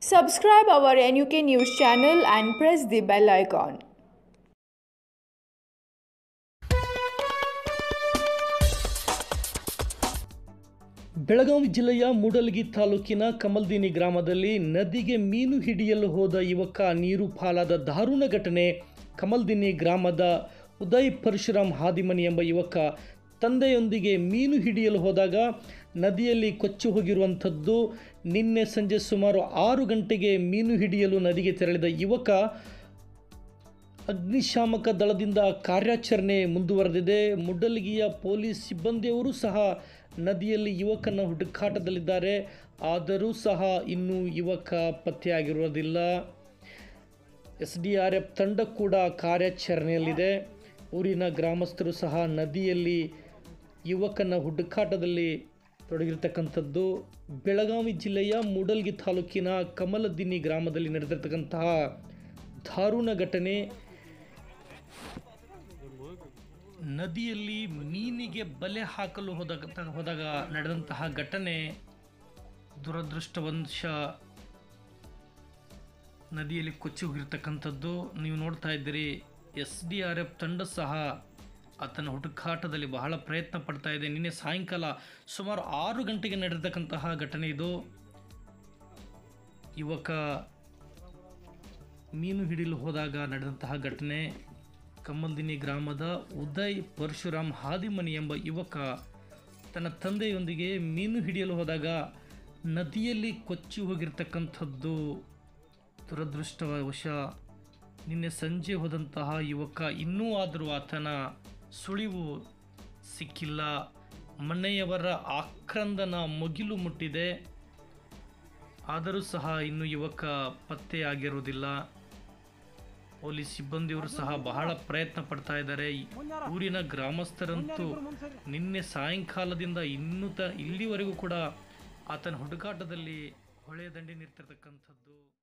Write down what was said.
Subscribe our NUK News channel and press the bell icon. Belagavi ಜಿಲ್ಲೆಯ ಮೂಡಲಗಿ ತಾಲೂಕಿನ ಕಮಲ್ದಿನಿ ಗ್ರಾಮದಲ್ಲಿ ನದಿಗೆ ಮೀನು ಹಿಡಿಯಲು ಹೋದ ಯುವಕ ನೀರು ಪಾಲಾದ ದಾರುಣ ಘಟನೆ ಕಮಲ್ದಿನಿ ಗ್ರಾಮದ ಉದಯ್ ಪರಶುರಾಮ್ ಹಾದಿಮನಿ ಎಂಬ ಯುವಕ ತಂದೆಯೊಂದಿಗೆ ಮೀನು ಹಿಡಿಯಲು ಹೋದಾಗ ನದಿಯಲ್ಲಿ ಕೊಚ್ಚಿ ಹೋಗಿರುವಂಥದ್ದು ನಿನ್ನೆ ಸಂಜೆ ಸುಮಾರು ಆರು ಗಂಟೆಗೆ ಮೀನು ಹಿಡಿಯಲು ನದಿಗೆ ತೆರಳಿದ ಯುವಕ ಅಗ್ನಿಶಾಮಕ ದಳದಿಂದ ಕಾರ್ಯಾಚರಣೆ ಮುಂದುವರೆದಿದೆ ಮುಡ್ಡಲಗಿಯ ಪೊಲೀಸ್ ಸಿಬ್ಬಂದಿಯವರು ಸಹ ನದಿಯಲ್ಲಿ ಯುವಕನ ಹುಡುಕಾಟದಲ್ಲಿದ್ದಾರೆ ಆದರೂ ಸಹ ಇನ್ನೂ ಯುವಕ ಪತ್ತೆಯಾಗಿರುವುದಿಲ್ಲ ಎಸ್ ಡಿ ಆರ್ ಎಫ್ ತಂಡ ಕೂಡ ಕಾರ್ಯಾಚರಣೆಯಲ್ಲಿದೆ ಊರಿನ ಗ್ರಾಮಸ್ಥರು ಸಹ ನದಿಯಲ್ಲಿ ಯುವಕನ ಹುಡುಕಾಟದಲ್ಲಿ ತೊಡಗಿರ್ತಕ್ಕಂಥದ್ದು ಬೆಳಗಾವಿ ಜಿಲ್ಲೆಯ ಮೂಡಲ್ಗಿ ತಾಲೂಕಿನ ಕಮಲದಿನ್ನಿ ಗ್ರಾಮದಲ್ಲಿ ನಡೆದಿರ್ತಕ್ಕಂತಹ ದಾರುಣ ಘಟನೆ ನದಿಯಲ್ಲಿ ಮೀನಿಗೆ ಬಲೆ ಹಾಕಲು ಹೋದಾಗ ಹೋದಾಗ ನಡೆದಂತಹ ಘಟನೆ ದುರದೃಷ್ಟವಂಶ ನದಿಯಲ್ಲಿ ಕೊಚ್ಚಿ ಹೋಗಿರ್ತಕ್ಕಂಥದ್ದು ನೀವು ನೋಡ್ತಾ ಇದ್ದೀರಿ ಎಸ್ ಡಿ ಆರ್ ಎಫ್ ತಂಡ ಸಹ ಆತನ ಹುಡುಕಾಟದಲ್ಲಿ ಬಹಳ ಪ್ರಯತ್ನ ಪಡ್ತಾ ಇದೆ ನಿನ್ನೆ ಸಾಯಂಕಾಲ ಸುಮಾರು ಆರು ಗಂಟೆಗೆ ನಡೆದಿರ್ತಕ್ಕಂತಹ ಘಟನೆ ಇದು ಯುವಕ ಮೀನು ಹಿಡಿಯಲು ಹೋದಾಗ ನಡೆದಂತಹ ಘಟನೆ ಕಮ್ಮಲ್ದಿನಿ ಗ್ರಾಮದ ಉದಯ್ ಪರಶುರಾಮ್ ಹಾದಿಮನಿ ಎಂಬ ಯುವಕ ತನ್ನ ತಂದೆಯೊಂದಿಗೆ ಮೀನು ಹಿಡಿಯಲು ಹೋದಾಗ ನದಿಯಲ್ಲಿ ಕೊಚ್ಚಿ ಹೋಗಿರ್ತಕ್ಕಂಥದ್ದು ದುರದೃಷ್ಟವಶ ನಿನ್ನೆ ಸಂಜೆ ಹೋದಂತಹ ಯುವಕ ಇನ್ನೂ ಆದರೂ ಆತನ ಸುಳಿವು ಸಿಕ್ಕಿಲ್ಲ ಮನೆಯವರ ಆಕ್ರಂದನ ಮುಗಿಲು ಮುಟ್ಟಿದೆ ಆದರೂ ಸಹ ಇನ್ನೂ ಯುವಕ ಪತ್ತೆಯಾಗಿರುವುದಿಲ್ಲ ಪೊಲೀಸ್ ಸಿಬ್ಬಂದಿಯವರು ಸಹ ಬಹಳ ಪ್ರಯತ್ನ ಪಡ್ತಾ ಇದ್ದಾರೆ ಈ ಊರಿನ ಗ್ರಾಮಸ್ಥರಂತೂ ನಿನ್ನೆ ಸಾಯಂಕಾಲದಿಂದ ಇನ್ನೂ ತ ಇಲ್ಲಿವರೆಗೂ ಕೂಡ ಆತನ ಹುಡುಕಾಟದಲ್ಲಿ ಹೊಳೆಯ ದಂಡೆ ನಿಂತಿರ್ತಕ್ಕಂಥದ್ದು